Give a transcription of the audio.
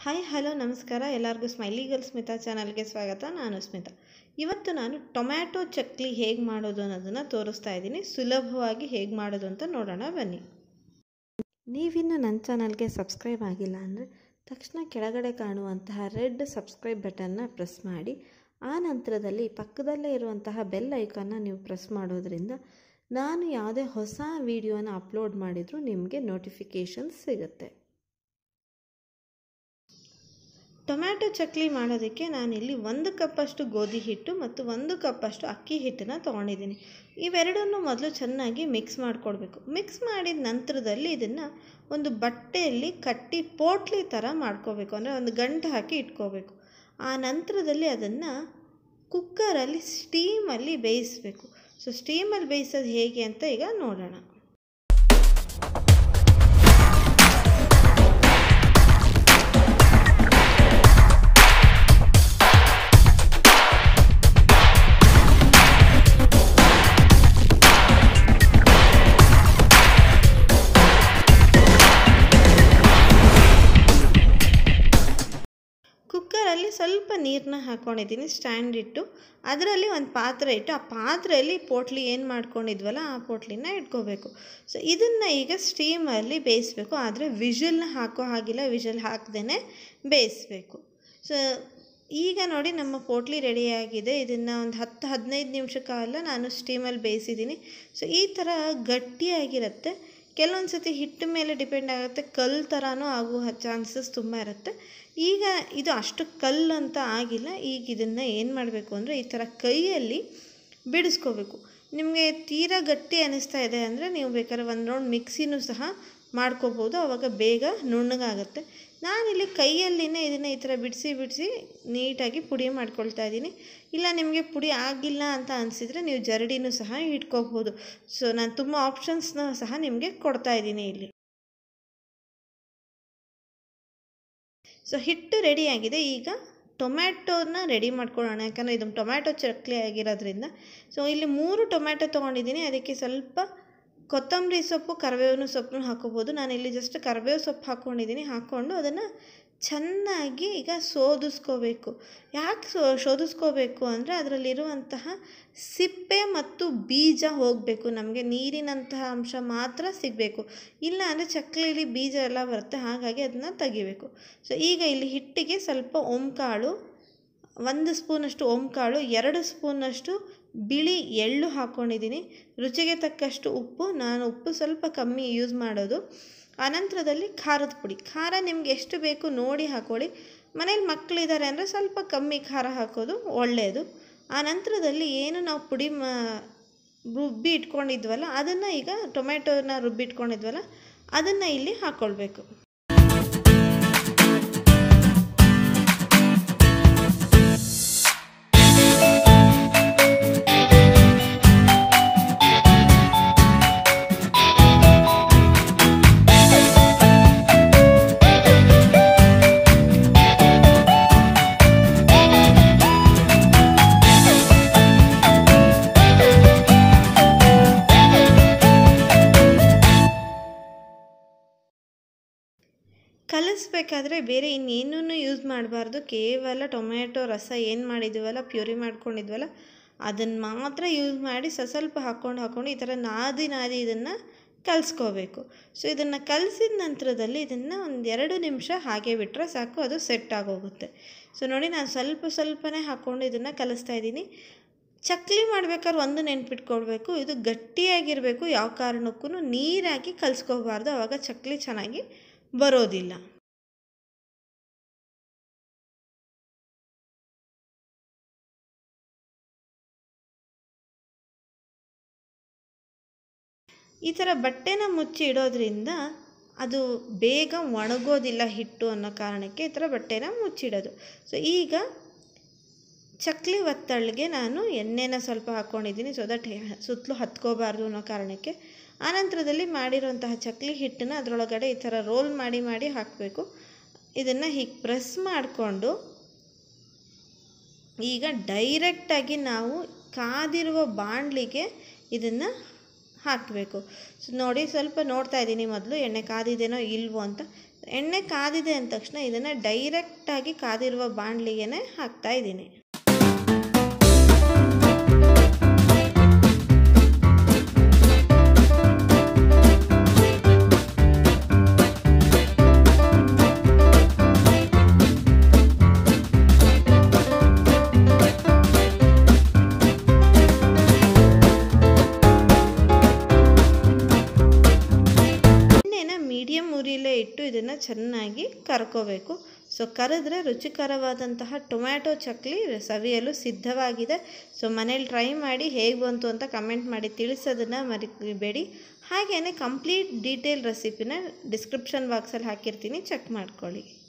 hi hello ನಮಸ್ಕಾರ ಎಲ್ಲರಿಗೂ smiley girl Smita ಚಾನಲ್ಗೆ ಸ್ವಾಗತ ನಾನು ಸ್ಮಿತಾ ಇವತ್ತು ನಾನು ಟೊಮ್ಯಾಟೊ ಚಕ್ಲಿ ಹೇಗೆ ಮಾಡೋದು ಅನ್ನೋದನ್ನು ತೋರಿಸ್ತಾ ಇದ್ದೀನಿ ಸುಲಭವಾಗಿ ಹೇಗೆ ಮಾಡೋದು ಅಂತ ನೋಡೋಣ ಬನ್ನಿ ನೀವಿನ್ನು ನನ್ನ ಚಾನಲ್ಗೆ ಸಬ್ಸ್ಕ್ರೈಬ್ ಆಗಿಲ್ಲ ಅಂದರೆ ತಕ್ಷಣ ಕೆಳಗಡೆ ಕಾಣುವಂತಹ ರೆಡ್ ಸಬ್ಸ್ಕ್ರೈಬ್ ಬಟನ್ನ ಪ್ರೆಸ್ ಮಾಡಿ ಆ ನಂತರದಲ್ಲಿ ಪಕ್ಕದಲ್ಲೇ ಇರುವಂತಹ ಬೆಲ್ ಐಕಾನ್ನ ನೀವು ಪ್ರೆಸ್ ಮಾಡೋದ್ರಿಂದ ನಾನು ಯಾವುದೇ ಹೊಸ ವಿಡಿಯೋನ ಅಪ್ಲೋಡ್ ಮಾಡಿದರೂ ನಿಮಗೆ ನೋಟಿಫಿಕೇಷನ್ಸ್ ಸಿಗುತ್ತೆ ಟೊಮ್ಯಾಟೊ ಚಕ್ಲಿ ಮಾಡೋದಕ್ಕೆ ನಾನಿಲ್ಲಿ ಒಂದು ಕಪ್ಪಷ್ಟು ಗೋಧಿ ಹಿಟ್ಟು ಮತ್ತು ಒಂದು ಕಪ್ಪಷ್ಟು ಅಕ್ಕಿ ಹಿಟ್ಟನ್ನು ತೊಗೊಂಡಿದ್ದೀನಿ ಇವೆರಡನ್ನು ಮೊದಲು ಚೆನ್ನಾಗಿ ಮಿಕ್ಸ್ ಮಾಡಿಕೊಡ್ಬೇಕು ಮಿಕ್ಸ್ ಮಾಡಿದ ನಂತರದಲ್ಲಿ ಇದನ್ನು ಒಂದು ಬಟ್ಟೆಯಲ್ಲಿ ಕಟ್ಟಿ ಪೋಟ್ಲಿ ಥರ ಮಾಡ್ಕೋಬೇಕು ಅಂದರೆ ಒಂದು ಗಂಟು ಹಾಕಿ ಇಟ್ಕೋಬೇಕು ಆ ನಂತರದಲ್ಲಿ ಅದನ್ನು ಕುಕ್ಕರಲ್ಲಿ ಸ್ಟೀಮಲ್ಲಿ ಬೇಯಿಸಬೇಕು ಸೊ ಸ್ಟೀಮಲ್ಲಿ ಬೇಯಿಸೋದು ಹೇಗೆ ಅಂತ ಈಗ ನೋಡೋಣ ಕುಕ್ಕರಲ್ಲಿ ಸ್ವಲ್ಪ ನೀರನ್ನ ಹಾಕ್ಕೊಂಡಿದ್ದೀನಿ ಸ್ಟ್ಯಾಂಡ್ ಇಟ್ಟು ಅದರಲ್ಲಿ ಒಂದು ಪಾತ್ರೆ ಇಟ್ಟು ಆ ಪಾತ್ರೆಯಲ್ಲಿ ಪೋಟ್ಲಿ ಏನು ಮಾಡ್ಕೊಂಡಿದ್ವಲ್ಲ ಆ ಪೋಟ್ಲಿನ ಇಟ್ಕೋಬೇಕು ಸೊ ಇದನ್ನು ಈಗ ಸ್ಟೀಮಲ್ಲಿ ಬೇಯಿಸಬೇಕು ಆದರೆ ವಿಷಲ್ನ ಹಾಕೋ ಹಾಗಿಲ್ಲ ವಿಷಲ್ ಹಾಕ್ದೇ ಬೇಯಿಸಬೇಕು ಸೊ ಈಗ ನೋಡಿ ನಮ್ಮ ಪೋಟ್ಲಿ ರೆಡಿಯಾಗಿದೆ ಇದನ್ನು ಒಂದು ಹತ್ತು ಹದಿನೈದು ನಿಮಿಷ ಕಾಲ ನಾನು ಸ್ಟೀಮಲ್ಲಿ ಬೇಯಿಸಿದ್ದೀನಿ ಸೊ ಈ ಥರ ಗಟ್ಟಿಯಾಗಿರುತ್ತೆ ಕೆಲವೊಂದು ಸತಿ ಹಿಟ್ಟು ಮೇಲೆ ಡಿಪೆಂಡ್ ಆಗುತ್ತೆ ಕಲ್ಲು ಥರನೂ ಆಗುವ ಚಾನ್ಸಸ್ ತುಂಬ ಇರುತ್ತೆ ಈಗ ಇದು ಅಷ್ಟು ಕಲ್ಲು ಅಂತ ಆಗಿಲ್ಲ ಈಗ ಇದನ್ನು ಏನು ಮಾಡಬೇಕು ಅಂದರೆ ಈ ಥರ ಕೈಯಲ್ಲಿ ಬಿಡಿಸ್ಕೋಬೇಕು ನಿಮಗೆ ತೀರಾ ಗಟ್ಟಿ ಅನ್ನಿಸ್ತಾ ಇದೆ ಅಂದರೆ ನೀವು ಬೇಕಾದ್ರೆ ಒಂದು ರೌಂಡ್ ಮಿಕ್ಸಿನೂ ಸಹ ಮಾಡ್ಕೋಬೋದು ಆವಾಗ ಬೇಗ ನುಣ್ಣಗಾಗುತ್ತೆ ನಾನಿಲ್ಲಿ ಕೈಯಲ್ಲಿನೇ ಇದನ್ನು ಈ ಥರ ಬಿಡಿಸಿ ಬಿಡಿಸಿ ನೀಟಾಗಿ ಪುಡಿ ಮಾಡ್ಕೊಳ್ತಾ ಇದ್ದೀನಿ ಇಲ್ಲ ನಿಮಗೆ ಪುಡಿ ಆಗಿಲ್ಲ ಅಂತ ಅನಿಸಿದರೆ ನೀವು ಜರಡಿನೂ ಸಹ ಇಟ್ಕೋಬೋದು ಸೊ ನಾನು ತುಂಬ ಆಪ್ಷನ್ಸ್ನ ಸಹ ನಿಮಗೆ ಕೊಡ್ತಾ ಇದ್ದೀನಿ ಇಲ್ಲಿ ಸೊ ಹಿಟ್ಟು ರೆಡಿಯಾಗಿದೆ ಈಗ ಟೊಮ್ಯಾಟೋನ ರೆಡಿ ಮಾಡ್ಕೊಳ್ಳೋಣ ಯಾಕಂದರೆ ಇದು ಟೊಮ್ಯಾಟೊ ಚಕ್ಲಿ ಆಗಿರೋದ್ರಿಂದ ಸೊ ಇಲ್ಲಿ ಮೂರು ಟೊಮ್ಯಾಟೊ ತೊಗೊಂಡಿದ್ದೀನಿ ಅದಕ್ಕೆ ಸ್ವಲ್ಪ ಕೊತ್ತಂಬರಿ ಸೊಪ್ಪು ಕರಿಬೇವಿನ ಸೊಪ್ಪನ್ನು ಹಾಕೋಬೋದು ನಾನು ಇಲ್ಲಿ ಜಸ್ಟ್ ಕರಿಬೇವು ಸೊಪ್ಪು ಹಾಕ್ಕೊಂಡಿದ್ದೀನಿ ಹಾಕ್ಕೊಂಡು ಅದನ್ನು ಚೆನ್ನಾಗಿ ಈಗ ಶೋಧಿಸ್ಕೋಬೇಕು ಯಾಕೆ ಸೋ ಶೋಧಿಸ್ಕೋಬೇಕು ಅಂದರೆ ಅದರಲ್ಲಿರುವಂತಹ ಸಿಪ್ಪೆ ಮತ್ತು ಬೀಜ ಹೋಗಬೇಕು ನಮಗೆ ನೀರಿನಂತಹ ಅಂಶ ಮಾತ್ರ ಸಿಗಬೇಕು ಇಲ್ಲ ಅಂದರೆ ಚಕ್ಲಿಲಿ ಬೀಜ ಎಲ್ಲ ಬರುತ್ತೆ ಹಾಗಾಗಿ ಅದನ್ನು ತೆಗಿಬೇಕು ಸೊ ಈಗ ಇಲ್ಲಿ ಹಿಟ್ಟಿಗೆ ಸ್ವಲ್ಪ ಓಂಕಾಳು ಒಂದು ಸ್ಪೂನಷ್ಟು ಓಂಕಾಳು ಎರಡು ಸ್ಪೂನಷ್ಟು ಬಿಳಿ ಎಳ್ಳು ಹಾಕ್ಕೊಂಡಿದ್ದೀನಿ ರುಚಿಗೆ ತಕ್ಕಷ್ಟು ಉಪ್ಪು ನಾನು ಉಪ್ಪು ಸ್ವಲ್ಪ ಕಮ್ಮಿ ಯೂಸ್ ಮಾಡೋದು ಆನಂತರದಲ್ಲಿ ಖಾರದ ಪುಡಿ ಖಾರ ನಿಮ್ಗೆ ಎಷ್ಟು ಬೇಕು ನೋಡಿ ಹಾಕ್ಕೊಳ್ಳಿ ಮನೇಲಿ ಮಕ್ಕಳಿದ್ದಾರೆ ಅಂದರೆ ಸ್ವಲ್ಪ ಕಮ್ಮಿ ಖಾರ ಹಾಕೋದು ಒಳ್ಳೆಯದು ಆ ನಂತರದಲ್ಲಿ ಏನು ನಾವು ಪುಡಿ ಮ ರುಬ್ಬಿ ಇಟ್ಕೊಂಡಿದ್ವಲ್ಲ ಅದನ್ನು ಈಗ ಟೊಮೆಟೊನ ರುಬ್ಬಿ ಇಟ್ಕೊಂಡಿದ್ವಲ್ಲ ಅದನ್ನು ಇಲ್ಲಿ ಹಾಕ್ಕೊಳ್ಬೇಕು ಕಲಿಸ್ಬೇಕಾದ್ರೆ ಬೇರೆ ಇನ್ನೇನೂ ಯೂಸ್ ಮಾಡಬಾರ್ದು ಕೇವಲ ಟೊಮೆಟೊ ರಸ ಏನು ಮಾಡಿದ್ವಲ್ಲ ಪ್ಯೂರಿ ಮಾಡ್ಕೊಂಡಿದ್ವಲ್ಲ ಅದನ್ನು ಮಾತ್ರ ಯೂಸ್ ಮಾಡಿ ಸ ಸ್ವಲ್ಪ ಹಾಕ್ಕೊಂಡು ಹಾಕ್ಕೊಂಡು ಈ ಥರ ನಾದಿ ನಾದಿ ಇದನ್ನು ಕಲಿಸ್ಕೋಬೇಕು ಸೊ ಇದನ್ನು ಕಲಸಿದ ನಂತರದಲ್ಲಿ ಇದನ್ನು ಒಂದು ಎರಡು ನಿಮಿಷ ಹಾಗೆ ಬಿಟ್ಟರೆ ಸಾಕು ಅದು ಸೆಟ್ ಆಗೋಗುತ್ತೆ ಸೊ ನೋಡಿ ನಾನು ಸ್ವಲ್ಪ ಸ್ವಲ್ಪನೇ ಹಾಕ್ಕೊಂಡು ಇದನ್ನು ಕಲಿಸ್ತಾ ಇದ್ದೀನಿ ಚಕ್ಲಿ ಮಾಡ್ಬೇಕಾದ್ರೆ ಒಂದು ನೆನ್ಪಿಟ್ಕೊಳ್ಬೇಕು ಇದು ಗಟ್ಟಿಯಾಗಿರಬೇಕು ಯಾವ ಕಾರಣಕ್ಕೂ ನೀರಾಗಿ ಕಲಿಸ್ಕೋಬಾರ್ದು ಆವಾಗ ಚಕ್ಲಿ ಚೆನ್ನಾಗಿ ಬರೋದಿಲ್ಲ ಈ ಥರ ಬಟ್ಟೆನ ಮುಚ್ಚಿ ಇಡೋದ್ರಿಂದ ಅದು ಬೇಗ ಒಣಗೋದಿಲ್ಲ ಹಿಟ್ಟು ಅನ್ನೋ ಕಾರಣಕ್ಕೆ ಈ ಥರ ಬಟ್ಟೆನ ಮುಚ್ಚಿಡೋದು ಸೊ ಈಗ ಚಕ್ಲಿ ಒತ್ತಳಿಗೆ ನಾನು ಎಣ್ಣೆನ ಸ್ವಲ್ಪ ಹಾಕ್ಕೊಂಡಿದ್ದೀನಿ ಸೊ ದಟ್ ಸುತ್ತಲೂ ಹತ್ಕೋಬಾರ್ದು ಅನ್ನೋ ಕಾರಣಕ್ಕೆ ಆನಂತರದಲ್ಲಿ ಮಾಡಿರೋಂತಹ ಚಕ್ಲಿ ಹಿಟ್ಟನ್ನ ಅದರೊಳಗಡೆ ಈ ಥರ ರೋಲ್ ಮಾಡಿ ಮಾಡಿ ಹಾಕಬೇಕು ಇದನ್ನು ಹೀಗೆ ಪ್ರೆಸ್ ಮಾಡಿಕೊಂಡು ಈಗ ಡೈರೆಕ್ಟಾಗಿ ನಾವು ಕಾದಿರುವ ಬಾಣಲಿಗೆ ಇದನ್ನು ಹಾಕಬೇಕು ಸೊ ನೋಡಿ ಸ್ವಲ್ಪ ನೋಡ್ತಾ ಇದ್ದೀನಿ ಮೊದಲು ಎಣ್ಣೆ ಕಾದಿದೆನೋ ಇಲ್ವೋ ಅಂತ ಎಣ್ಣೆ ಕಾದಿದೆ ಅಂದ ತಕ್ಷಣ ಇದನ್ನು ಡೈರೆಕ್ಟಾಗಿ ಕಾದಿರುವ ಬಾಣಲಿಗೆ ಹಾಕ್ತಾ ಇದ್ದೀನಿ ಎಣ್ಣೆನ ಮೀಡಿಯಮ್ ಉರಿಲೇ ಇಟ್ಟು ಇದನ್ನು ಚೆನ್ನಾಗಿ ಕರ್ಕೋಬೇಕು ಸೊ ಕರೆದ್ರೆ ರುಚಿಕರವಾದಂತಹ ಟೊಮ್ಯಾಟೊ ಚಕ್ಲಿ ಸವಿಯಲು ಸಿದ್ಧವಾಗಿದೆ ಸೊ ಮನೇಲಿ ಟ್ರೈ ಮಾಡಿ ಹೇಗೆ ಬಂತು ಅಂತ ಕಮೆಂಟ್ ಮಾಡಿ ತಿಳಿಸೋದನ್ನು ಮರಿಬೇಡಿ ಹಾಗೆಯೇ ಕಂಪ್ಲೀಟ್ ಡೀಟೇಲ್ ರೆಸಿಪಿನ ಡಿಸ್ಕ್ರಿಪ್ಷನ್ ಬಾಕ್ಸಲ್ಲಿ ಹಾಕಿರ್ತೀನಿ ಚೆಕ್ ಮಾಡ್ಕೊಳ್ಳಿ